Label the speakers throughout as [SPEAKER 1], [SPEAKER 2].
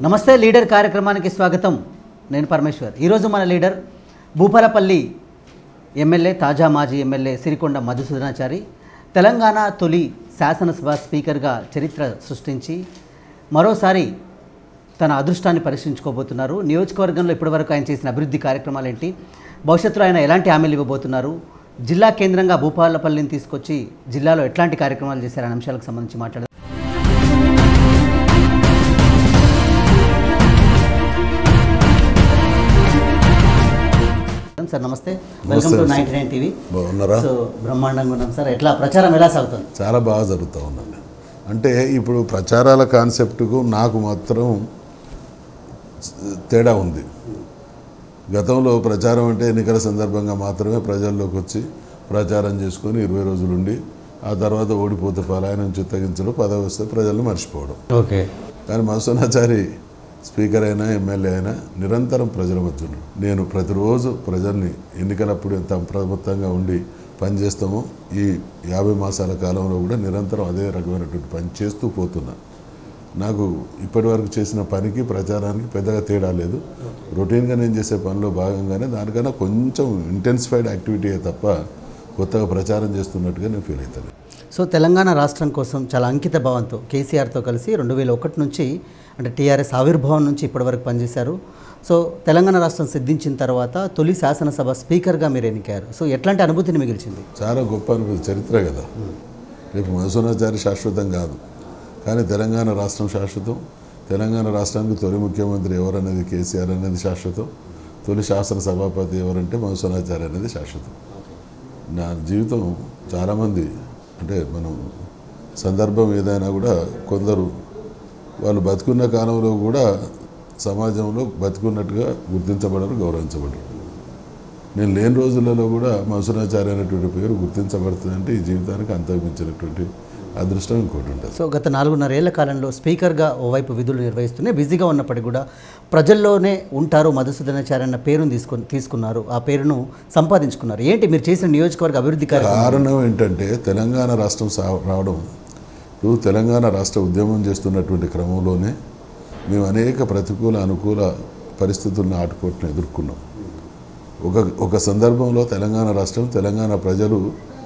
[SPEAKER 1] నమస్తే లీడర్ కార్యక్రమానికి స్వాగతం నేను పరమేశ్వర్ ఈరోజు మన లీడర్ భూపాలపల్లి ఎమ్మెల్యే తాజా మాజీ ఎమ్మెల్యే సిరికొండ మధుసూదనాచారి తెలంగాణ తొలి శాసనసభ స్పీకర్గా చరిత్ర సృష్టించి మరోసారి తన అదృష్టాన్ని పరీక్షించుకోబోతున్నారు నియోజకవర్గంలో ఇప్పటివరకు ఆయన చేసిన అభివృద్ధి కార్యక్రమాలు ఏంటి భవిష్యత్తులో ఆయన ఎలాంటి హామీలు ఇవ్వబోతున్నారు జిల్లా కేంద్రంగా భూపాలపల్లిని తీసుకొచ్చి జిల్లాలో ఎట్లాంటి కార్యక్రమాలు చేశారనే అంశాలకు సంబంధించి మాట్లాడారు సార్ నమస్తే welcome to
[SPEAKER 2] Namaste
[SPEAKER 1] ninety nine TV
[SPEAKER 2] బాగున్నారా
[SPEAKER 1] సో బ్రహ్మాండంగా ఉన్నాం సార్ ఎట్లా ప్రచారం ఎలా సాగుతుంది
[SPEAKER 2] చాలా బాగా జరుగుతూ ఉందండి అంటే ఇప్పుడు ప్రచారాల కాన్సెప్ట్కు నాకు మాత్రం తేడా ఉంది గతంలో ప్రచారం అంటే ఎన్నికల సందర్భంగా మాత్రమే ప్రజల్లోకి వచ్చి ప్రచారం చేసుకొని ఇరవై రోజులు ఉండి ఆ తర్వాత ఓడిపోతే పలాయనం చిత్తగించడం పదవి వస్తే ప్రజలను మర్చిపోవడం
[SPEAKER 1] ఓకే
[SPEAKER 2] కానీ మధుసూనాచారి స్పీకర్ అయినా ఎమ్మెల్యే అయినా నిరంతరం ప్రజల మధ్య ఉన్నాడు నేను ప్రతిరోజు ప్రజల్ని ఎన్నికలప్పుడు ఎంత అప్రమత్తంగా ఉండి పనిచేస్తామో ఈ యాభై మాసాల కాలంలో కూడా నిరంతరం అదే రకమైనటువంటి పని చేస్తూ పోతున్నా నాకు ఇప్పటివరకు చేసిన పనికి ప్రచారానికి పెద్దగా తేడా లేదు రొటీన్గా నేను చేసే పనిలో భాగంగానే దానికన్నా కొంచెం ఇంటెన్సిఫైడ్ యాక్టివిటీ తప్ప కొత్తగా ప్రచారం చేస్తున్నట్టుగా నేను ఫీల్ అవుతాను
[SPEAKER 1] సో తెలంగాణ రాష్ట్రం కోసం చాలా అంకిత భావంతో కేసీఆర్తో కలిసి రెండు వేల ఒకటి నుంచి అంటే టీఆర్ఎస్ ఆవిర్భావం నుంచి ఇప్పటివరకు పనిచేశారు సో తెలంగాణ రాష్ట్రం సిద్ధించిన తర్వాత తొలి శాసనసభ స్పీకర్గా మీరు ఎన్నికారు సో ఎట్లాంటి అనుభూతిని మిగిల్చింది చరిత్ర
[SPEAKER 2] గొప్ప అనుభూతి చరిత్ర కదా రేపు మధుసూనాచారి శాశ్వతం కాదు కానీ తెలంగాణ రాష్ట్రం శాశ్వతం తెలంగాణ రాష్ట్రానికి తొలి ముఖ్యమంత్రి ఎవరనేది కేసీఆర్ అనేది శాశ్వతం తొలి శాసన సభాపతి ఎవరంటే మధుసూనాచారి అనేది శాశ్వతం నా జీవితం చాలామంది అంటే మనం సందర్భం ఏదైనా కూడా కొందరు వాళ్ళు బతుకున్న కాలంలో కూడా సమాజంలో బతుకున్నట్టుగా గుర్తించబడరు గౌరవించబడరు నేను లేని రోజులలో కూడా మధుసూనాచారి అనేటువంటి పేరు గుర్తించబడుతుందంటే ఈ జీవితానికి అంతమించినటువంటి అదృష్టం ఇంకోటి ఉంటుంది
[SPEAKER 1] సో గత నాలుగున్నరేళ్ల కాలంలో స్పీకర్గా ఓవైపు విధులు నిర్వహిస్తూనే బిజీగా ఉన్నప్పటికీ కూడా ప్రజల్లోనే ఉంటారు మధుసూదనాచారి అన్న పేరును తీసుకొని తీసుకున్నారు ఆ పేరును సంపాదించుకున్నారు ఏంటి మీరు చేసిన నియోజకవర్గ అభివృద్ధి కార్యక్రమం
[SPEAKER 2] కారణం ఏంటంటే తెలంగాణ రాష్ట్రం సా రావడం ఇప్పుడు తెలంగాణ రాష్ట్ర ఉద్యమం చేస్తున్నటువంటి క్రమంలోనే మేము అనేక ప్రతికూల అనుకూల పరిస్థితులను ఆటుపోటును ఎదుర్కొన్నాం ఒక ఒక సందర్భంలో తెలంగాణ రాష్ట్రం తెలంగాణ ప్రజలు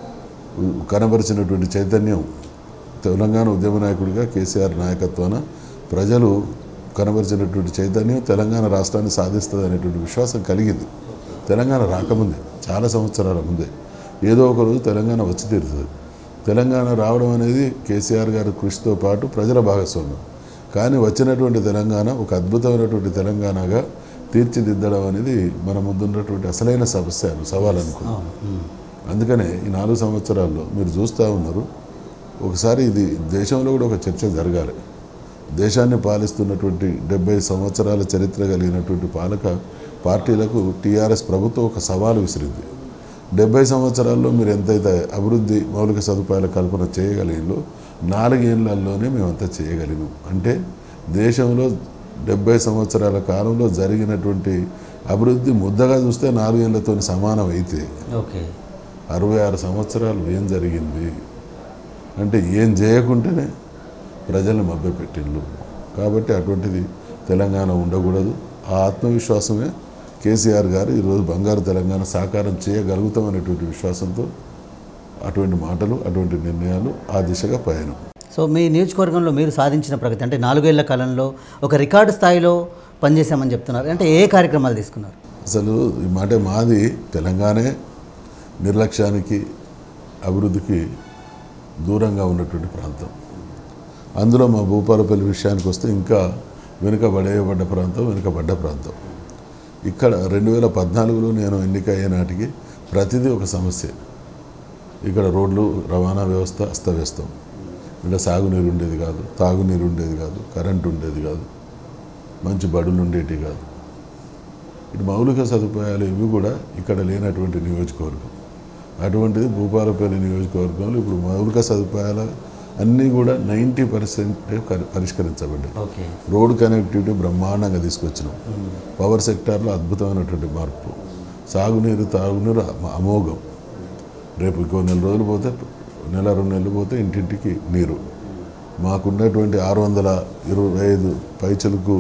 [SPEAKER 2] కనబరిచినటువంటి చైతన్యం తెలంగాణ ఉద్యమ నాయకుడిగా కేసీఆర్ నాయకత్వాన ప్రజలు కనబరిచినటువంటి చైతన్యం తెలంగాణ రాష్ట్రాన్ని సాధిస్తుంది అనేటువంటి విశ్వాసం కలిగింది తెలంగాణ రాకముందే చాలా సంవత్సరాల ముందే ఏదో ఒక రోజు తెలంగాణ వచ్చి తీరుతుంది తెలంగాణ రావడం అనేది కేసీఆర్ గారి కృషితో పాటు ప్రజల భాగస్వామ్యం కానీ వచ్చినటువంటి తెలంగాణ ఒక అద్భుతమైనటువంటి తెలంగాణగా తీర్చిదిద్దడం అనేది మన ముందున్నటువంటి అసలైన సమస్య సవాల్ అనుకున్నాం అందుకనే ఈ నాలుగు సంవత్సరాల్లో మీరు చూస్తూ ఉన్నారు ఒకసారి ఇది దేశంలో కూడా ఒక చర్చ జరగాలి దేశాన్ని పాలిస్తున్నటువంటి డెబ్బై సంవత్సరాల చరిత్ర కలిగినటువంటి పాలక పార్టీలకు టీఆర్ఎస్ ప్రభుత్వం ఒక సవాలు విసిరింది డెబ్బై సంవత్సరాల్లో మీరు ఎంతైతే అభివృద్ధి మౌలిక సదుపాయాల కల్పన చేయగలిగినో నాలుగేళ్లలోనే మేమంతా చేయగలిగినాం అంటే దేశంలో డెబ్బై సంవత్సరాల కాలంలో జరిగినటువంటి అభివృద్ధి ముద్దగా చూస్తే నాలుగేళ్లతో సమానం అయితే
[SPEAKER 1] ఓకే
[SPEAKER 2] అరవై ఆరు సంవత్సరాలు ఏం జరిగింది అంటే ఏం చేయకుంటేనే ప్రజల్ని మభ్యపెట్టిండ్రు కాబట్టి అటువంటిది తెలంగాణ ఉండకూడదు ఆ ఆత్మవిశ్వాసమే కేసీఆర్ గారు ఈరోజు బంగారు తెలంగాణ సాకారం చేయగలుగుతామనేటువంటి విశ్వాసంతో అటువంటి మాటలు అటువంటి నిర్ణయాలు ఆ దిశగా పయనం
[SPEAKER 1] సో మీ నియోజకవర్గంలో మీరు సాధించిన ప్రగతి అంటే నాలుగేళ్ల కాలంలో ఒక రికార్డు స్థాయిలో పనిచేశామని చెప్తున్నారు అంటే ఏ కార్యక్రమాలు తీసుకున్నారు
[SPEAKER 2] అసలు ఈ మాట మాది తెలంగాణే నిర్లక్ష్యానికి అభివృద్ధికి దూరంగా ఉన్నటువంటి ప్రాంతం అందులో మా భూపాలపల్లి విషయానికి వస్తే ఇంకా వెనుకబడేయబడ్డ ప్రాంతం వెనుకబడ్డ ప్రాంతం ఇక్కడ రెండు వేల పద్నాలుగులో నేను ఎన్నిక అయ్యే నాటికి ప్రతిదీ ఒక సమస్య ఇక్కడ రోడ్లు రవాణా వ్యవస్థ అస్తవ్యస్తం ఇక్కడ సాగునీరు ఉండేది కాదు తాగునీరు ఉండేది కాదు కరెంటు ఉండేది కాదు మంచి బడులు ఉండేవి కాదు ఇటు మౌలిక సదుపాయాలు ఇవి కూడా ఇక్కడ లేనటువంటి నియోజకవర్గం అటువంటిది భూపాలపల్లి నియోజకవర్గంలో ఇప్పుడు మౌలిక సదుపాయాలు అన్నీ కూడా నైంటీ పర్సెంట్ పరిష్కరించబడ్డాయి
[SPEAKER 1] ఓకే
[SPEAKER 2] రోడ్ కనెక్టివిటీ బ్రహ్మాండంగా తీసుకొచ్చినాం పవర్ సెక్టార్లో అద్భుతమైనటువంటి మార్పు సాగునీరు తాగునీరు అమ- అమోఘం రేపు ఇంకో నెల రోజులు పోతే నెల రెండు నెలలు పోతే ఇంటింటికి నీరు మాకున్నటువంటి ఆరు వందల ఇరవై ఐదు పైచలకు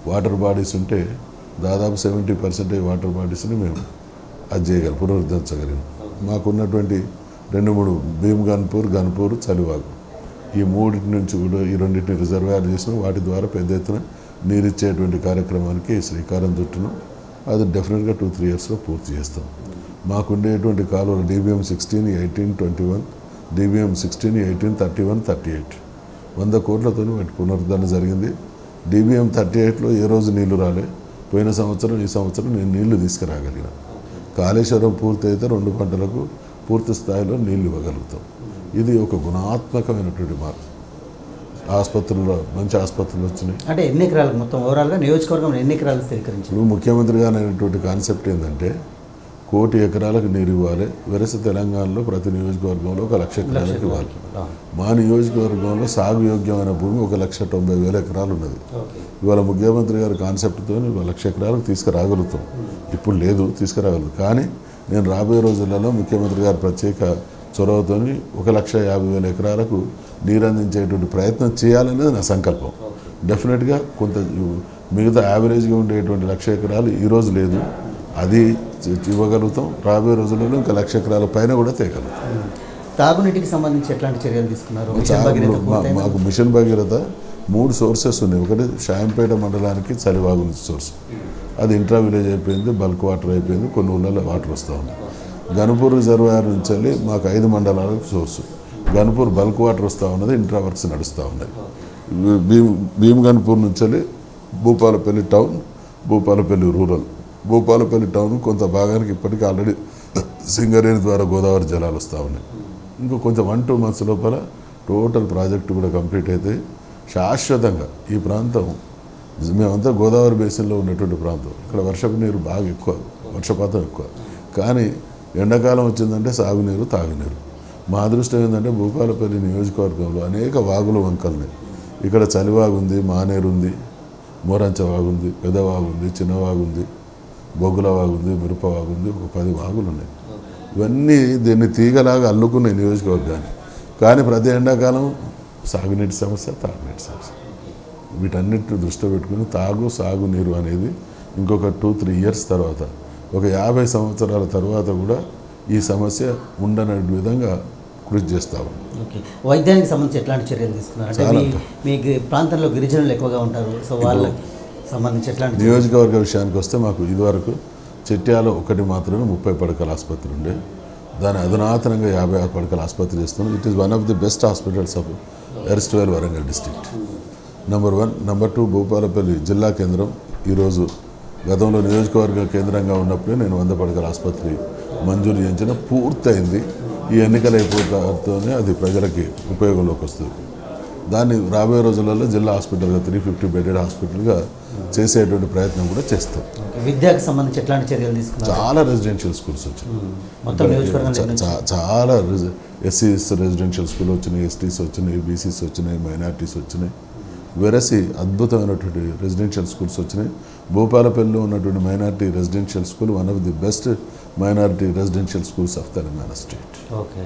[SPEAKER 2] వాటర్ బాడీస్ ఉంటే దాదాపు సెవెంటీ పర్సెంటేజ్ వాటర్ బాడీస్ని మేము అది చేయగలం పునరుద్ధరించగలిగాం మాకున్నటువంటి రెండు మూడు భీమ్ గన్పూర్ గన్పూర్ చలివాగు ఈ మూడింటి నుంచి కూడా ఈ రెండింటిని రిజర్వాయర్ చేసినాం వాటి ద్వారా పెద్ద ఎత్తున నీరిచ్చేటువంటి కార్యక్రమానికి శ్రీకారం చుట్టినాం అది డెఫినెట్గా టూ త్రీ ఇయర్స్లో పూర్తి చేస్తాం మాకుండేటువంటి కాలువలు DBM sixteen eighteen twenty one DBM sixteen eighteen thirty one thirty eight వంద కోట్లతో వాటి పునరుద్ధరణ జరిగింది డీబీఎం థర్టీ ఎయిట్లో ఏ రోజు నీళ్లు రాలే పోయిన సంవత్సరం ఈ సంవత్సరం నేను నీళ్లు తీసుకురాగలిగిన కాళేశ్వరం పూర్తి అయితే రెండు పంటలకు పూర్తి స్థాయిలో నీళ్లు ఇవ్వగలుగుతాం ఇది ఒక గుణాత్మకమైనటువంటి మార్పు ఆసుపత్రుల్లో మంచి ఆసుపత్రులు వచ్చినాయి
[SPEAKER 1] అంటే ఎన్ని ఎకరాలకు మొత్తం ఓవరాల్గా నియోజకవర్గం ఎన్ని ఎకరాలు స్థిరీకరించారు
[SPEAKER 2] ఇప్పుడు ముఖ్యమంత్రి గారు అనేటువంటి కాన్సెప్ట్ ఏంటంటే కోటి ఎకరాలకు నీరు ఇవ్వాలి వెరసి తెలంగాణలో ప్రతి నియోజకవర్గంలో ఒక లక్ష ఎకరాలకు ఇవ్వాలి మా నియోజకవర్గంలో సాగు యోగ్యమైన భూమి ఒక లక్ష తొంభై వేల ఎకరాలు ఉన్నది ఇవాళ ముఖ్యమంత్రి గారి కాన్సెప్ట్తో ఒక లక్ష ఎకరాలకు తీసుకురాగలుగుతాం ఇప్పుడు లేదు తీసుకురాగలుగుతాం కానీ నేను రాబోయే రోజులలో ముఖ్యమంత్రి గారి ప్రత్యేక చొరవతో ఒక లక్ష యాభై వేల ఎకరాలకు నీరు అందించేటువంటి ప్రయత్నం చేయాలనేది నా సంకల్పం డెఫినెట్గా కొంత మిగతా యావరేజ్గా ఉండేటువంటి లక్ష ఎకరాలు ఈరోజు లేదు అది ఇవ్వగలుగుతాం రాబోయే రోజులలో ఇంకా లక్ష ఎకరాల పైన కూడా తేగలుగుతాం
[SPEAKER 1] తాగునీటికి సంబంధించి ఎట్లాంటి చర్యలు తీసుకున్నారు మిషన్
[SPEAKER 2] చాలా
[SPEAKER 1] భగీరథ
[SPEAKER 2] మా-
[SPEAKER 1] పూర్తయిందా?
[SPEAKER 2] మాకు మిషన్ భగీరథ మూడు సోర్సెస్ ఉన్నాయి ఒకటి షాయంపేట మండలానికి చలివాగు నుంచి సోర్స్ అది ఇంట్రా విలేజ్ అయిపోయింది బల్క్ వాటర్ అయిపోయింది కొన్ని ఊళ్ళలో వాటర్ వస్తూ ఉంది గణపూర్ రిజర్వాయర్ నుంచి వెళ్ళి మాకు ఐదు మండలాలకు సోర్స్ గణపూర్ బల్క్ వాటర్ వస్తూ ఉన్నది ఇంట్రా వర్క్స్ నడుస్తూ ఉన్నాయి భీమ్ భీమ్ గణపూర్ నుంచి వెళ్ళి Bhupalpally town Bhupalpally rural Bhupalpally town కొంత భాగానికి ఇప్పటికీ ఆల్రెడీ సింగరేణి ద్వారా గోదావరి జలాలు వస్తూ ఉన్నాయి ఇంకో కొంచెం వన్ టూ మంత్స్ లోపల టోటల్ ప్రాజెక్టు కూడా కంప్లీట్ అయితే శాశ్వతంగా ఈ ప్రాంతం మేమంతా గోదావరి బేసిన్లో ఉన్నటువంటి ప్రాంతం ఇక్కడ వర్షపు నీరు బాగా ఎక్కువ వర్షపాతం ఎక్కువ కానీ ఎండాకాలం వచ్చిందంటే సాగునీరు తాగునీరు మా అదృష్టం ఏంటంటే భూపాలపల్లి నియోజకవర్గంలో అనేక వాగులు వంకలున్నాయి ఇక్కడ చలివాగు ఉంది మానేరు ఉంది మోరంచ వాగు ఉంది పెద్ద వాగు ఉంది చిన్న వాగు ఉంది బొగ్గుల వాగు ఉంది మిరప వాగు ఉంది ఒక పది వాగులు ఉన్నాయి ఇవన్నీ దీన్ని తీగలాగా అల్లుకున్నాయి నియోజకవర్గాన్ని కానీ ప్రతి ఎండాకాలం సాగునీటి సమస్య తాగునీటి సమస్య వీటన్నిటిని దృష్టిలో పెట్టుకుని తాగు సాగు నీరు అనేది ఇంకొక టూ త్రీ ఇయర్స్ తర్వాత ఒక యాభై సంవత్సరాల తర్వాత కూడా ఈ సమస్య ఉండని విధంగా కృషి చేస్తాము
[SPEAKER 1] ఓకే వైద్యానికి సంబంధించి ఎట్లాంటి చర్యలు తీసుకున్నారు అంటే మీ మీ గి- ప్రాంతంలో గిరిజనులు ఎక్కువగా ఉంటారు సో వాళ్ళకి సంబంధించి ఎట్లాంటి చర్యలు-
[SPEAKER 2] నియోజకవర్గ విషయానికి వస్తే మాకు ఇదివరకు చెట్యాల ఒకటి మాత్రమే ముప్పై పడకల ఆసుపత్రి ఉండే దాని అధునాతనంగా యాభై ఆరు పడకల ఆసుపత్రి చేస్తున్నాం it is one of the best hospitals of erstwhile Warangal district number one number two Bhupalpally జిల్లా కేంద్రం ఈరోజు గతంలో నియోజకవర్గ కేంద్రంగా ఉన్నప్పుడే నేను వంద పడకల ఆసుపత్రి మంజూరు చేయించిన పూర్తయింది ఈ ఎన్నికలు అయిపోతూనే అది ప్రజలకి ఉపయోగంలోకి వస్తుంది దాన్ని రాబోయే రోజులలో జిల్లా హాస్పిటల్గా త్రీ ఫిఫ్టీ బెడెడ్ హాస్పిటల్గా చేసేటువంటి ప్రయత్నం కూడా చేస్తాం
[SPEAKER 1] ఓకే. విద్యకు సంబంధించి ఎట్లాంటి చర్యలు తీసుకున్నారు
[SPEAKER 2] చాలా రెసిడెన్షియల్ స్కూల్స్ వచ్చాయి
[SPEAKER 1] మొత్తం నియోజకవర్గంలో
[SPEAKER 2] చా-
[SPEAKER 1] ఎన్ని వచ్చాయి?
[SPEAKER 2] చా- చాలా ఎస్సీస్ రెసిడెన్షియల్ స్కూల్ వచ్చినాయి ఎస్టీస్ వచ్చినాయి బీసీస్ వచ్చినాయి మైనార్టీస్ వచ్చినాయి వెరసి అద్భుతమైనటువంటి రెసిడెన్షియల్ స్కూల్స్ వచ్చినాయి భూపాలపల్లిలో ఉన్నటువంటి minority residential school one of the best minority residential schools of Telangana state
[SPEAKER 1] okay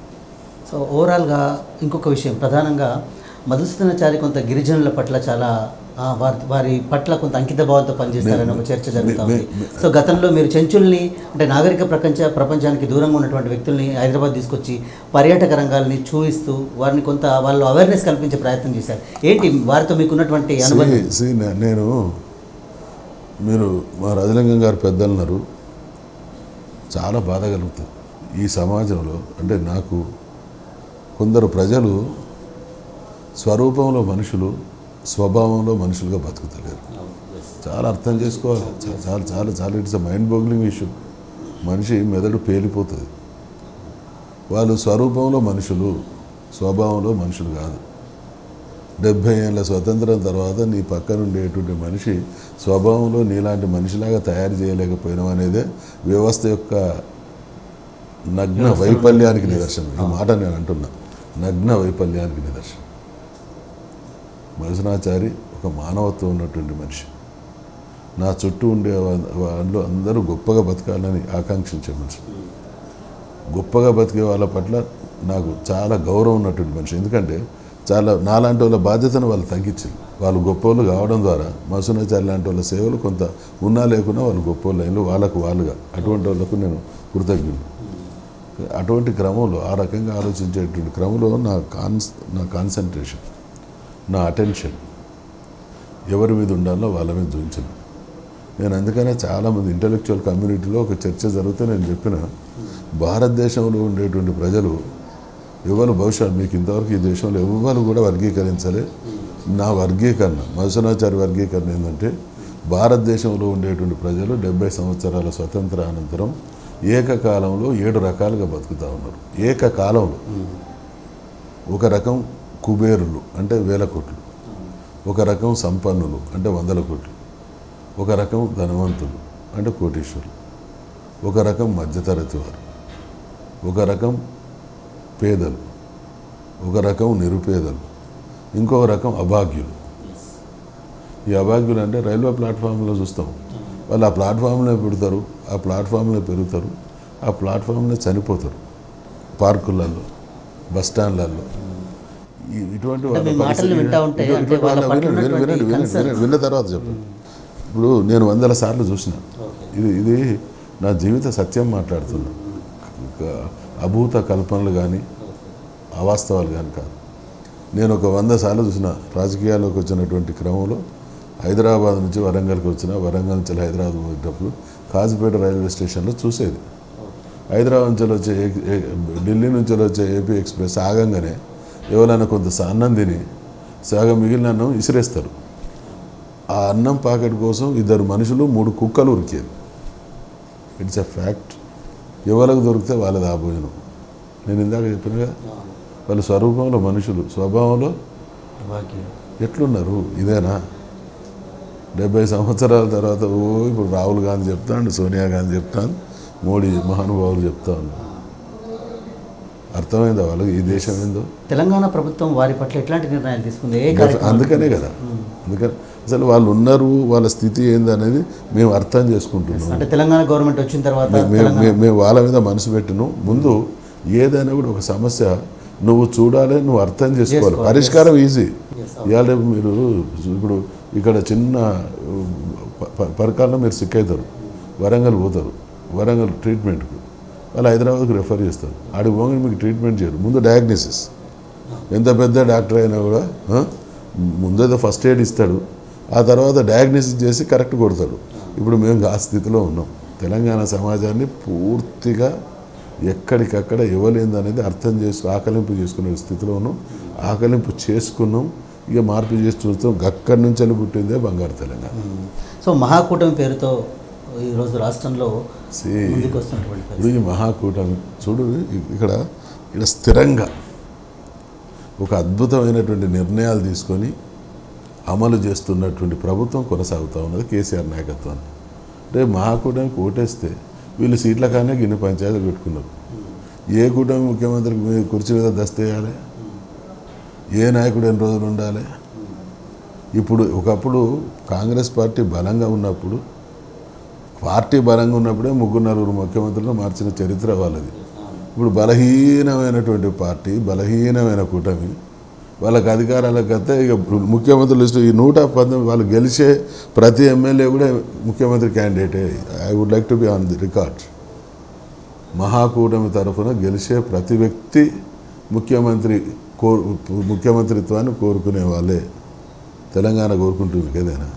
[SPEAKER 1] so ఓవరాల్గా ఇంకొక విషయం ప్రధానంగా మధుసూదనాచారి కొంత గిరిజనుల పట్ల చాలా ఆ, వారి వారి పట్ల కొంత అంకిత భావంతో పనిచేస్తారని ఒక చర్చ జరుగుతూ ఉంది సో గతంలో మీరు చెంచుల్ని అంటే నాగరిక ప్రపంచ ప్రపంచానికి దూరంగా ఉన్నటువంటి వ్యక్తుల్ని హైదరాబాద్ తీసుకొచ్చి పర్యాటక రంగాల్ని చూపిస్తూ వారిని కొంత వాళ్ళు అవేర్నెస్ కల్పించే ప్రయత్నం చేశారు ఏంటి వారితో మీకున్నటువంటి అనుబంధం
[SPEAKER 2] See, see, నే- నేను మీరు మా రాజలింగం గారు పెద్దలున్నారు చాలా బాధ కలుగుతుంది ఈ సమాజంలో అంటే నాకు కొందరు ప్రజలు స్వరూపంలో మనుషులు స్వభావంలో మనుషులుగా బతుకుతలేరు చాలా అర్థం చేసుకోవాలి చా- చాలా చాలా చాలా ఇట్స్ మైండ్ బోగ్లింగ్ ఇష్యూ మనిషి మెదడు పేలిపోతుంది వాళ్ళు స్వరూపంలో మనుషులు స్వభావంలో మనుషులు కాదు డెబ్భై ఏళ్ళ స్వతంత్రం తర్వాత నీ పక్కన ఉండేటువంటి మనిషి స్వభావంలో నీలాంటి మనిషిలాగా తయారు చేయలేకపోయినాం అనేదే వ్యవస్థ యొక్క నగ్న వైఫల్యానికి నిదర్శనం ఈ మాట నేను అంటున్నా నగ్న వైఫల్యానికి నిదర్శనం మధుసనాచారి ఒక మానవత్వం ఉన్నటువంటి మనిషి నా చుట్టూ ఉండే వా- వాళ్ళు అందరూ గొప్పగా బతకాలని ఆకాంక్షించే మనిషి గొప్పగా బతికే వాళ్ళ పట్ల నాకు చాలా గౌరవం ఉన్నటువంటి మనిషి ఎందుకంటే చాలా నాలాంటి వాళ్ళ బాధ్యతను వాళ్ళు తగ్గించారు వాళ్ళు గొప్పోళ్ళు కావడం ద్వారా మసూనాచారి లాంటి వాళ్ళ సేవలు కొంత ఉన్నా లేకున్నా వాళ్ళు గొప్పోళ్ళు అయిన వాళ్ళకు వాళ్ళుగా అటువంటి వాళ్ళకు నేను కృతజ్ఞుడు అటువంటి క్రమంలో ఆ రకంగా ఆలోచించేటువంటి క్రమంలో నా కాన్స్ నా కాన్సన్ట్రేషన్ నా అటెన్షన్ ఎవరి మీద ఉండాలో వాళ్ళ మీద చూపించను నేను అందుకనే చాలామంది ఇంటలెక్చువల్ కమ్యూనిటీలో ఒక చర్చ జరిగితే నేను చెప్పిన భారతదేశంలో ఉండేటువంటి ప్రజలు ఎవరు బహుశా మీకు ఇంతవరకు ఈ దేశంలో ఎవరు కూడా వర్గీకరించలే నా వర్గీకరణ మధుసనాచారి వర్గీకరణ ఏంటంటే భారతదేశంలో ఉండేటువంటి ప్రజలు డెబ్బై సంవత్సరాల స్వతంత్ర అనంతరం ఏకకాలంలో ఏడు రకాలుగా బతుకుతూ ఉన్నారు ఏకకాలంలో ఒక రకం కుబేరులు అంటే వేల కోట్లు ఒక రకం సంపన్నులు అంటే వందల కోట్లు ఒక రకం ధనవంతులు అంటే కోటీశ్వరులు ఒక రకం మధ్యతరగతి వారు ఒక రకం పేదలు ఒక రకం నిరుపేదలు ఇంకొక రకం అభాగ్యులు ఈ అభాగ్యులు అంటే రైల్వే ప్లాట్ఫామ్లో చూస్తాం వాళ్ళు ఆ ప్లాట్ఫామ్లో పెడతారు ఆ ప్లాట్ఫామ్లో పెరుగుతారు ఆ ప్లాట్ఫామ్లో చనిపోతారు పార్కులలో బస్ స్టాండ్లలో ఈ- ఇటువంటి వాళ్ళ
[SPEAKER 1] మీ మాటలు
[SPEAKER 2] పరిస్థితి-
[SPEAKER 1] వింటా ఉంటే
[SPEAKER 2] ఇటువంటి
[SPEAKER 1] అంటే వాళ్ళ
[SPEAKER 2] వాళ్ళ-
[SPEAKER 1] పట్ల
[SPEAKER 2] వినండి, వినండి,
[SPEAKER 1] ఉన్నటువంటి
[SPEAKER 2] వినండి, వినండి,
[SPEAKER 1] concern.
[SPEAKER 2] వినండి, విన్న తర్వాత చెప్పండి ఇప్పుడు నేను వందల సార్లు చూసిన ఇది ఇది నా జీవిత సత్యం మాట్లాడుతున్నా ఒక అభూత కల్పనలు కానీ అవాస్తవాలు కానీ కాదు నేను ఒక వంద సార్లు చూసిన రాజకీయాల్లోకి వచ్చినటువంటి క్రమంలో హైదరాబాద్ నుంచి వరంగల్కి వచ్చిన వరంగల్ నుంచి హైదరాబాద్ పోయేటప్పుడు కాజీపేట రైల్వే స్టేషన్లో చూసేది హైదరాబాద్ నుంచి వచ్చే ఏ- ఏ- ఢిల్లీ నుంచి వచ్చే ఏపీ ఎక్స్ప్రెస్ ఆగంగానే ఎవరైనా కొంత అన్నం తిని సగం మిగిలిన అన్నం ఇసిరేస్తారు ఆ అన్నం పాకెట్ కోసం ఇద్దరు మనుషులు మూడు కుక్కలు ఉరికేది ఇట్స్ ఎ ఫ్యాక్ట్ ఎవరికి దొరికితే వాళ్ళది ఆ భోజనం నేను ఇందాక చెప్పినగా వాళ్ళ స్వరూపంలో మనుషులు స్వభావంలో ఎట్లున్నారు ఇదేనా డెబ్బై సంవత్సరాల తర్వాత ఓ ఇప్పుడు రాహుల్ గాంధీ చెప్తాను సోనియా గాంధీ చెప్తాను మోడీ మహానుభావులు చెప్తా ఉన్నారు అర్థమైందా వాళ్ళకి ఈ దేశం ఏందో
[SPEAKER 1] తెలంగాణ ప్రభుత్వం వారి పట్ల ఎట్లాంటి నిర్ణయాలు తీసుకుంది ఏ కార్యక్రమం
[SPEAKER 2] అందుకనే కదా అందుకని అసలు వాళ్ళు ఉన్నారు వాళ్ళ స్థితి ఏంది అనేది మేము అర్థం చేసుకుంటున్నాం
[SPEAKER 1] అంటే తెలంగాణ గవర్నమెంట్ వచ్చిన తర్వాత
[SPEAKER 2] మే- మేము
[SPEAKER 1] తెలంగాణ
[SPEAKER 2] మేము- మేము వాళ్ళ మీద మనసు పెట్టిను ముందు ఏదైనా కూడా ఒక సమస్య నువ్వు చూడాలి నువ్వు అర్థం చేసుకోవాలి
[SPEAKER 1] చేసుకోవాలి,
[SPEAKER 2] పరిష్కారం ఈజీ ఇవాళ రేపు మీరు ఇప్పుడు ఇక్కడ చిన్న ప- ప- పరకాల్లో మీరు సిక్ అవుతారు వరంగల్ పోతారు వరంగల్ ట్రీట్మెంట్కు వాళ్ళు హైదరాబాద్కి రెఫర్ చేస్తారు ఆడికి పోగానే మీకు ట్రీట్మెంట్ చేయరు ముందు డయాగ్నోసిస్ ఎంత పెద్ద డాక్టర్ అయినా కూడా ఆ, ముందేదో ఫస్ట్ ఎయిడ్ ఇస్తాడు ఆ తర్వాత డయాగ్నోసిస్ చేసి కరెక్ట్ కొడతాడు ఇప్పుడు మేము ఆ స్థితిలో ఉన్నాం తెలంగాణ సమాజాన్ని పూర్తిగా ఎక్కడికక్కడ ఇవ్వలేదు అనేది అర్థం చేసుకు ఆకలింపు చేసుకునే స్థితిలో ఉన్నాం ఆకలింపు చేసుకున్నాం ఇక మార్పు చేసి చూస్తాం అక్కడి నుంచి వెళ్ళి పుట్టిందే బంగారు తెలంగాణ
[SPEAKER 1] సో మహాకూటమి పేరుతో ఈరోజు రాష్ట్రంలో
[SPEAKER 2] See,
[SPEAKER 1] ముందుకు వస్తున్నటువంటి పరిస్థితి.
[SPEAKER 2] ఇప్పుడు ఈ మహాకూటమి చూడు ఇ- ఇక్కడ ఇక్కడ స్థిరంగా ఒక అద్భుతమైనటువంటి నిర్ణయాలు తీసుకొని అమలు చేస్తున్నటువంటి ప్రభుత్వం కొనసాగుతూ ఉన్నది కేసీఆర్ నాయకత్వాన్ని అంటే మహాకూటమికి ఓటేస్తే వీళ్ళు సీట్ల కానీ గిన్నె పంచాయతీలు పెట్టుకున్నారు ఏ కూటమి ముఖ్యమంత్రికి మీద కుర్చీ మీద దస్తేయాలి ఏ నాయకుడు ఎన్ని రోజులు ఉండాలి ఇప్పుడు ఒకప్పుడు కాంగ్రెస్ పార్టీ బలంగా ఉన్నప్పుడు పార్టీ బలంగా ఉన్నప్పుడే ముగ్గురు నలుగురు ముఖ్యమంత్రులను మార్చిన చరిత్ర వాళ్ళది ఇప్పుడు బలహీనమైనటువంటి పార్టీ బలహీనమైన కూటమి వాళ్ళకి అధికారాలకు వస్తే ఇక ముఖ్యమంత్రులు లిస్టు ఈ నూట పంతొమ్మిది వాళ్ళు గెలిచే ప్రతి ఎమ్మెల్యే కూడా ముఖ్యమంత్రి క్యాండిడేటే I would like to be on the record Mahakutami తరఫున గెలిచే ప్రతి వ్యక్తి ముఖ్యమంత్రి కోరు ముఖ్యమంత్రిత్వాన్ని కోరుకునే వాళ్ళే తెలంగాణ కోరుకుంటుంది ఏదైనా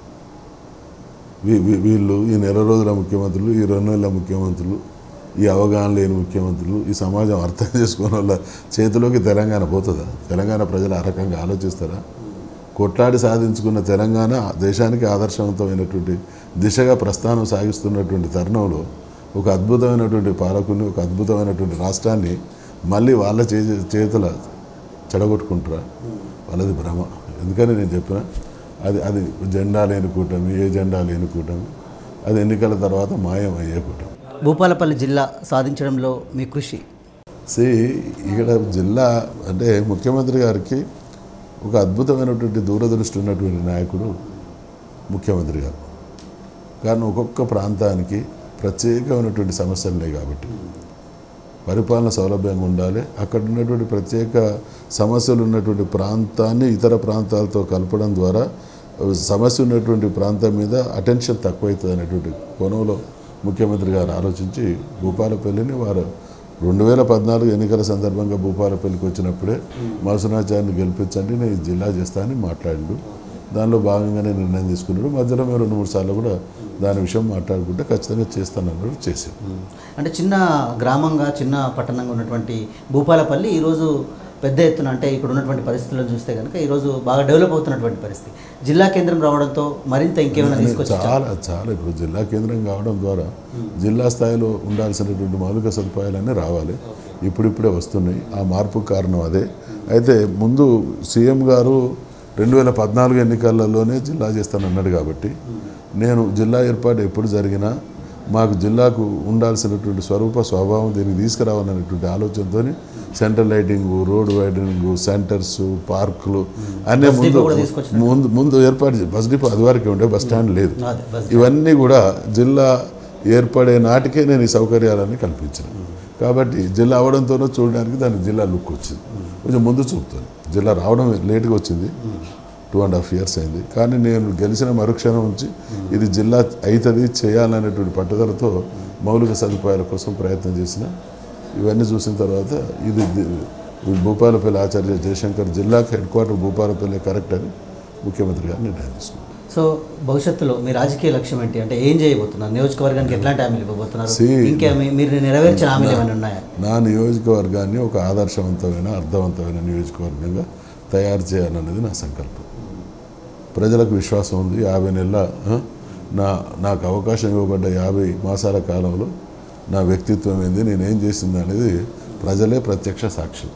[SPEAKER 2] వీ- వీ- వీళ్ళు ఈ నెల రోజుల ముఖ్యమంత్రులు ఈ రెండు నెలల ముఖ్యమంత్రులు ఈ అవగాహన లేని ముఖ్యమంత్రులు ఈ సమాజం అర్థం చేసుకునే వాళ్ళ చేతిలోకి తెలంగాణ పోతుందా తెలంగాణ ప్రజలు ఆ రకంగా ఆలోచిస్తారా కొట్లాడి సాధించుకున్న తెలంగాణ దేశానికి ఆదర్శవంతమైనటువంటి దిశగా ప్రస్థానం సాగిస్తున్నటువంటి తరుణంలో ఒక అద్భుతమైనటువంటి పాలకుని ఒక అద్భుతమైనటువంటి రాష్ట్రాన్ని మళ్ళీ వాళ్ళ చే చేతుల చెడగొట్టుకుంటారా వాళ్ళది భ్రమ ఎందుకని నేను చెప్పిన అది అది జెండా లేని కూటమి ఏ జెండా లేని కూటమి అది ఎన్నికల తర్వాత మాయం అయ్యే కూటమి
[SPEAKER 1] భూపాలపల్లి జిల్లా సాధించడంలో మీ కృషి
[SPEAKER 2] సి ఇక్కడ జిల్లా అంటే ముఖ్యమంత్రి గారికి ఒక అద్భుతమైనటువంటి దూరదృష్టి ఉన్నటువంటి నాయకుడు ముఖ్యమంత్రి గారు కానీ ఒక్కొక్క ప్రాంతానికి ప్రత్యేకమైనటువంటి సమస్యలు ఉన్నాయి కాబట్టి పరిపాలన సౌలభ్యంగా ఉండాలి అక్కడ ఉన్నటువంటి ప్రత్యేక సమస్యలు ఉన్నటువంటి ప్రాంతాన్ని ఇతర ప్రాంతాలతో కలపడం ద్వారా సమస్య ఉన్నటువంటి ప్రాంతం మీద అటెన్షన్ తక్కువవుతుంది అనేటువంటి కోణంలో ముఖ్యమంత్రి గారు ఆలోచించి భూపాలపల్లిని వారు రెండు వేల పద్నాలుగు ఎన్నికల సందర్భంగా భూపాలపల్లికి వచ్చినప్పుడే మధుసూనాచార్యని గెలిపించండి నేను ఈ జిల్లా చేస్తానని మాట్లాడిండు దానిలో భాగంగానే నిర్ణయం తీసుకున్నాడు మధ్యలో మేము రెండు మూడు సార్లు కూడా దాని విషయం మాట్లాడుకుంటే ఖచ్చితంగా చేస్తానన్నాడు చేసాం
[SPEAKER 1] అంటే చిన్న గ్రామంగా చిన్న పట్టణంగా ఉన్నటువంటి భూపాలపల్లి ఈరోజు పెద్ద ఎత్తున అంటే ఇక్కడ ఉన్నటువంటి పరిస్థితులను చూస్తే కనుక ఈరోజు బాగా డెవలప్ అవుతున్నటువంటి పరిస్థితి జిల్లా కేంద్రం రావడంతో మరింత ఇంకేమైనా తీసుకొచ్చి
[SPEAKER 2] చాలా చాలా ఇప్పుడు జిల్లా కేంద్రం కావడం ద్వారా జిల్లా స్థాయిలో ఉండాల్సినటువంటి మౌలిక సదుపాయాలన్నీ రావాలి ఇప్పుడిప్పుడే వస్తున్నాయి ఆ మార్పు కారణం అదే అయితే ముందు సీఎం గారు రెండు వేల పద్నాలుగు ఎన్నికలలోనే జిల్లా చేస్తానన్నాడు కాబట్టి నేను జిల్లా ఏర్పాటు ఎప్పుడు జరిగినా మాకు జిల్లాకు ఉండాల్సినటువంటి స్వరూప స్వభావం దీనికి తీసుకురావాలనేటువంటి ఆలోచనతో central lighting road widening centres పార్కులు అన్నీ
[SPEAKER 1] బస్
[SPEAKER 2] ముందు
[SPEAKER 1] డిపో కూడా తీసుకొచ్చినారు.
[SPEAKER 2] ముందు ముందు ఏర్పాటు చే- బస్ డిపో అది వరకే ఉండే బస్ స్టాండ్ లేదు
[SPEAKER 1] అదే బస్
[SPEAKER 2] ఇవన్నీ కూడా జిల్లా ఏర్పడే నాటికే నేను ఈ సౌకర్యాలన్నీ కల్పించిన కాబట్టి జిల్లా అవడంతోనే చూడడానికి దానికి జిల్లా లుక్ వచ్చింది కొంచెం ముందు చూపుతాను జిల్లా రావడం లేట్గా వచ్చింది టూ అండ్ హాఫ్ ఇయర్స్ అయింది కానీ నేను గెలిచిన మరుక్షణం నుంచి ఇది జిల్లా అవుతుంది చేయాలనేటువంటి పట్టుదలతో మౌలిక సదుపాయాల కోసం ప్రయత్నం చేసిన ఇవన్నీ చూసిన తర్వాత ఇది ది- భూపాలపల్లి ఆచార్య జయశంకర్ జిల్లాకు హెడ్ క్వార్టర్ భూపాలపల్లి కరెక్ట్ అని ముఖ్యమంత్రి గారు నిర్ణయం తీసుకున్నారు
[SPEAKER 1] సో భవిష్యత్తులో మీ రాజకీయ లక్ష్యం ఏంటి అంటే ఏం చేయబోతున్నారు నియోజకవర్గానికి ఎట్లాంటి హామీలు ఇవ్వబోతున్నారు
[SPEAKER 2] See,
[SPEAKER 1] ఇంకా మీ- మీరు నెరవేర్చిన హామీలు ఏమైనా ఉన్నాయా
[SPEAKER 2] నా నియోజకవర్గాన్ని ఒక ఆదర్శవంతమైన అర్థవంతమైన నియోజకవర్గంగా తయారు చేయాలన్నది నా సంకల్పం ప్రజలకు విశ్వాసం ఉంది యాభై నెలల ఆ, నా నాకు అవకాశం ఇవ్వబడ్డ యాభై మాసాల కాలంలో నా వ్యక్తిత్వం ఏంది నేనేం చేసింది అనేది ప్రజలే ప్రత్యక్ష సాక్షి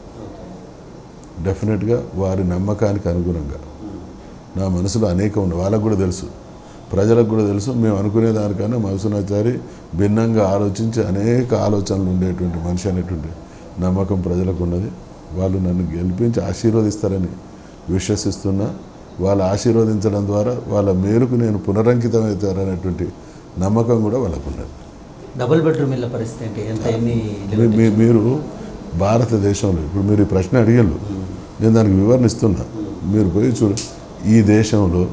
[SPEAKER 2] డెఫినెట్గా వారి నమ్మకానికి అనుగుణంగా నా మనసులో అనేకం ఉన్నాయి వాళ్ళకు కూడా తెలుసు ప్రజలకు కూడా తెలుసు మేము అనుకునే దానికన్నా మధుసూనాచారి భిన్నంగా ఆలోచించి అనేక ఆలోచనలు ఉండేటువంటి మనిషి అనేటువంటి నమ్మకం ప్రజలకు ఉన్నది వాళ్ళు నన్ను గెలిపించి ఆశీర్వదిస్తారని విశ్వసిస్తున్నా వాళ్ళు ఆశీర్వదించడం ద్వారా వాళ్ళ మేలుకు నేను పునరంకితం అవుతారనేటువంటి నమ్మకం కూడా వాళ్ళకు ఉన్నది
[SPEAKER 1] డబుల్ బెడ్రూమ్ ఇళ్ళ పరిస్థితి ఏంటి ఎంత ఎన్ని ఇల్లు
[SPEAKER 2] మీ- మీ- మీరు భారతదేశంలో ఇప్పుడు మీరు ఈ ప్రశ్న అడిగారు నేను దానికి వివరణ ఇస్తున్నా మీరు పోయి చూడు ఈ దేశంలో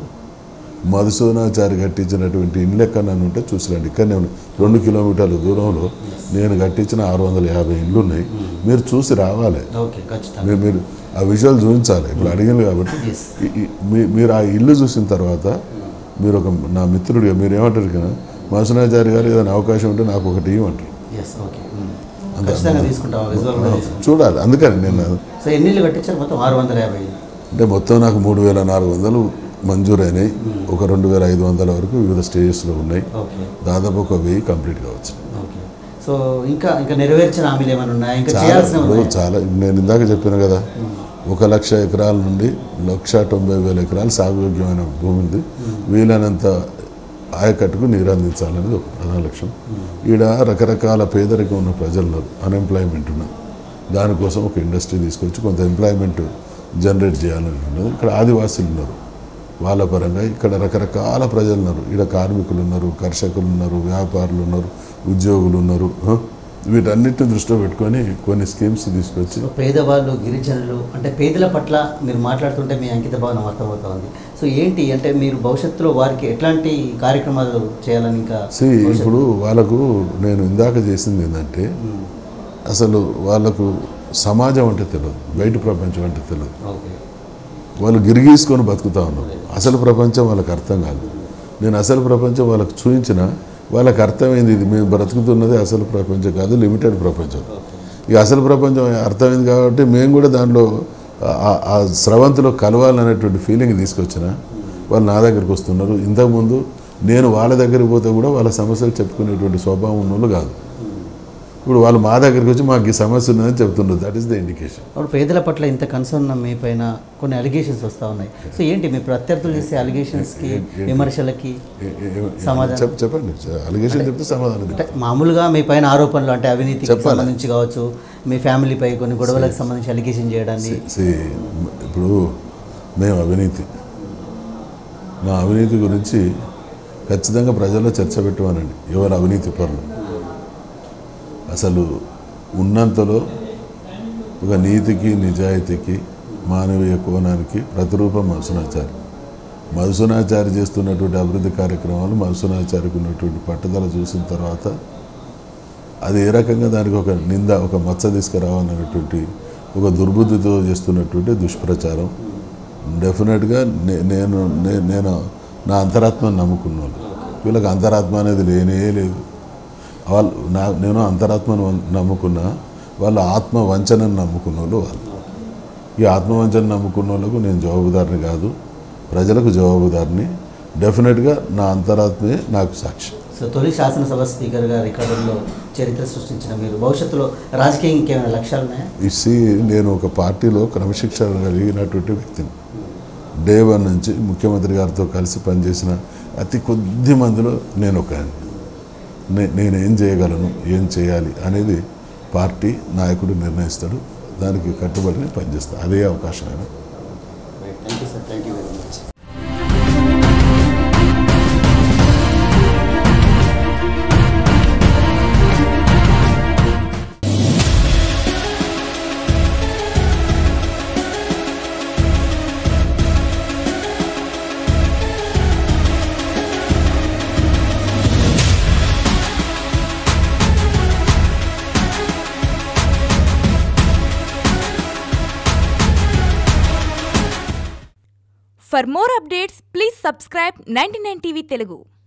[SPEAKER 2] మధుసూనాచారి కట్టించినటువంటి ఇండ్లు ఎక్కడన్నా ఉంటే చూసిరండి ఇక్కడనే ఉన్నాయి రెండు కిలోమీటర్ల దూరంలో నేను కట్టించిన ఆరు వందల యాభై ఇండ్లు ఉన్నాయి మీరు చూసి రావాలి
[SPEAKER 1] ఓకే ఖచ్చితంగా
[SPEAKER 2] మీరు మీరు ఆ విజువల్ చూపించాలి ఇప్పుడు అడిగింది కాబట్టి
[SPEAKER 1] Yes.
[SPEAKER 2] ఈ- ఈ- మీ- మీరు ఆ ఇల్లు చూసిన తర్వాత మీరు ఒక నా మిత్రుడిగా మీరు ఏమంటారు కదా మధుసూనాచారి గారు ఏదైనా అవకాశం ఉంటే నాకు ఒకటి ఇవ్వమంటారు
[SPEAKER 1] ఎస్ ఓకే ఖచ్చితంగా తీసుకుంటాం విజువల్ కూడా తీసుకుంటాం
[SPEAKER 2] చూడాలి అందుకని నేను
[SPEAKER 1] సో ఎన్ని ఇల్లు కట్టించారు మొత్తం ఆరు వందల యాభై
[SPEAKER 2] అంటే మొత్తం నాకు మూడు వేల నాలుగు వందలు మంజూరైనాయి ఒక రెండు వేల ఐదు వందల వరకు వివిధ స్టేజెస్లో ఉన్నాయి
[SPEAKER 1] ఓకే
[SPEAKER 2] దాదాపు ఒక వెయ్యి కంప్లీట్ కావచ్చు
[SPEAKER 1] ఓకే సో ఇంకా ఇంకా నెరవేర్చిన హామీలు ఏమైనా ఉన్నాయా ఇంకా
[SPEAKER 2] చాలా
[SPEAKER 1] చేయాల్సిన
[SPEAKER 2] ఇప్పుడు చాలా నేను ఇందాక చెప్పాను కదా ఒక లక్ష ఎకరాల నుండి లక్ష తొంభై వేల ఎకరాలు సాగుయోగ్యమైన భూమి ఉంది వీలైనంత ఆయకట్టుకు నీరు అందించాలనేది ఒక ప్రధాన లక్ష్యం ఈడ రకరకాల పేదరికం ఉన్న ప్రజలు ఉన్నారు అన్ఎంప్లాయ్మెంట్ ఉన్నారు దానికోసం ఒక ఇండస్ట్రీ తీసుకొచ్చి కొంత ఎంప్లాయ్మెంట్ జనరేట్ చేయాలని ఉన్నది ఇక్కడ ఆదివాసులు ఉన్నారు వాళ్ళ పరంగా ఇక్కడ రకరకాల ప్రజలు ఉన్నారు ఇక్కడ కార్మికులు ఉన్నారు కర్షకులు ఉన్నారు వ్యాపారులు ఉన్నారు ఉద్యోగులు ఉన్నారు ఆ? వీటన్నిటిని దృష్టిలో పెట్టుకొని కొన్ని స్కీమ్స్ తీసుకొచ్చి
[SPEAKER 1] సో పేదవాళ్ళు గిరిజనులు అంటే పేదల పట్ల మీరు మాట్లాడుతుంటే మీ అంకిత భావన అర్థమవుతా ఉంది సో ఏంటి అంటే మీరు భవిష్యత్తులో వారికి ఎట్లాంటి కార్యక్రమాలు చేయాలని ఇంకా
[SPEAKER 2] సి ఇప్పుడు వాళ్ళకు నేను ఇందాక చేసింది ఏంటంటే
[SPEAKER 1] మ్మ్.
[SPEAKER 2] అసలు వాళ్ళకు సమాజం అంటే తెలియదు బయట ప్రపంచం అంటే తెలియదు
[SPEAKER 1] ఓకే
[SPEAKER 2] వాళ్ళు గిరిగీసుకొని బతుకుతా ఉన్నారు అసలు ప్రపంచం వాళ్ళకి అర్థం కాదు నేను అసలు ప్రపంచం వాళ్ళకి చూపించిన వాళ్ళకి అర్థమైంది ఇది మేము బ్రతుకుతున్నది అసలు ప్రపంచం కాదు లిమిటెడ్ ప్రపంచం ఇక అసలు ప్రపంచం అర్థమైంది కాబట్టి మేము కూడా దానిలో ఆ- ఆ స్రవంతిలో కలవాలనేటువంటి ఫీలింగ్ తీసుకొచ్చిన వాళ్ళు నా దగ్గరికి వస్తున్నారు ఇంతకుముందు నేను వాళ్ళ దగ్గరికి పోతే కూడా వాళ్ళ సమస్యలు చెప్పుకునేటువంటి స్వభావం ఉన్నోళ్ళు కాదు ఇప్పుడు వాళ్ళు మా దగ్గరికి వచ్చి మాకు ఈ సమస్య ఉన్నదని చెప్తున్నారు దట్ ఈస్ ద ఇండికేషన్
[SPEAKER 1] అప్పుడు పేదల పట్ల ఇంత కన్సర్న్ ఉన్న మీ పైన కొన్ని అలిగేషన్స్ వస్తూ ఉన్నాయి సో ఏంటి మీ ప్రత్యర్థులు చేసే అలిగేషన్స్కి విమర్శలకి సమాధానం.
[SPEAKER 2] చెప్ చెప్పండి అలిగేషన్ చెప్తే సమాధానం
[SPEAKER 1] అంటే
[SPEAKER 2] చెప్తాను.
[SPEAKER 1] మామూలుగా మీ పైన ఆరోపణలు అంటే అవినీతికి
[SPEAKER 2] చెప్పాలా?
[SPEAKER 1] సంబంధించి కావచ్చు మీ ఫ్యామిలీపై కొన్ని గొడవలకు సంబంధించి అలిగేషన్ చేయడాన్ని
[SPEAKER 2] See, ఇప్పుడు మేము అవినీతి మా అవినీతి గురించి ఖచ్చితంగా ప్రజల్లో చర్చ పెట్టమనండి ఎవరు అవినీతి పరులు అసలు ఉన్నంతలో ఒక నీతికి నిజాయితీకి మానవీయ కోణానికి ప్రతిరూపం మధుసూనాచారి మధుసూనాచారి చేస్తున్నటువంటి అభివృద్ధి కార్యక్రమాలు మధుసూనాచారికి ఉన్నటువంటి పట్టుదల చూసిన తర్వాత అది ఏ రకంగా దానికి ఒక నింద ఒక మచ్చ తీసుకురావాలనేటువంటి ఒక దుర్బుద్ధితో చేస్తున్నటువంటి దుష్ప్రచారం డెఫినెట్గా నే- నేను నే- నేను నా అంతరాత్మను నమ్ముకున్నాను వీళ్ళకి అంతరాత్మ అనేది లేనే లేదు వాళ్ళు నా నేను అంతరాత్మను వం- నమ్ముకున్నా వాళ్ళ ఆత్మ వంచనని నమ్ముకున్న వాళ్ళు వాళ్ళు ఈ ఆత్మవంచన నమ్ముకున్న వాళ్ళకు నేను జవాబుదారిని కాదు ప్రజలకు జవాబుదారిని డెఫినెట్గా నా అంతరాత్మే నాకు సాక్షి
[SPEAKER 1] సో తొలి శాసనసభ స్పీకర్గా రికార్డుల్లో చరిత్ర సృష్టించిన మీరు భవిష్యత్తులో రాజకీయం ఇంకేమైనా లక్ష్యాలు ఉన్నాయా
[SPEAKER 2] ఇసి నేను ఒక పార్టీలో క్రమశిక్షణ కలిగినటువంటి వ్యక్తిని డే వన్ నుంచి ముఖ్యమంత్రి గారితో కలిసి పనిచేసిన అతి కొద్ది మందిలో నేను ఒక నే నేనేం చేయగలను ఏం చేయాలి అనేది పార్టీ నాయకుడు నిర్ణయిస్తాడు దానికి కట్టుబడి పనిచేస్తాను అదే అవకాశమైనా
[SPEAKER 1] thank you sir thank you very much
[SPEAKER 3] For more updates, please subscribe 99 TV Telugu.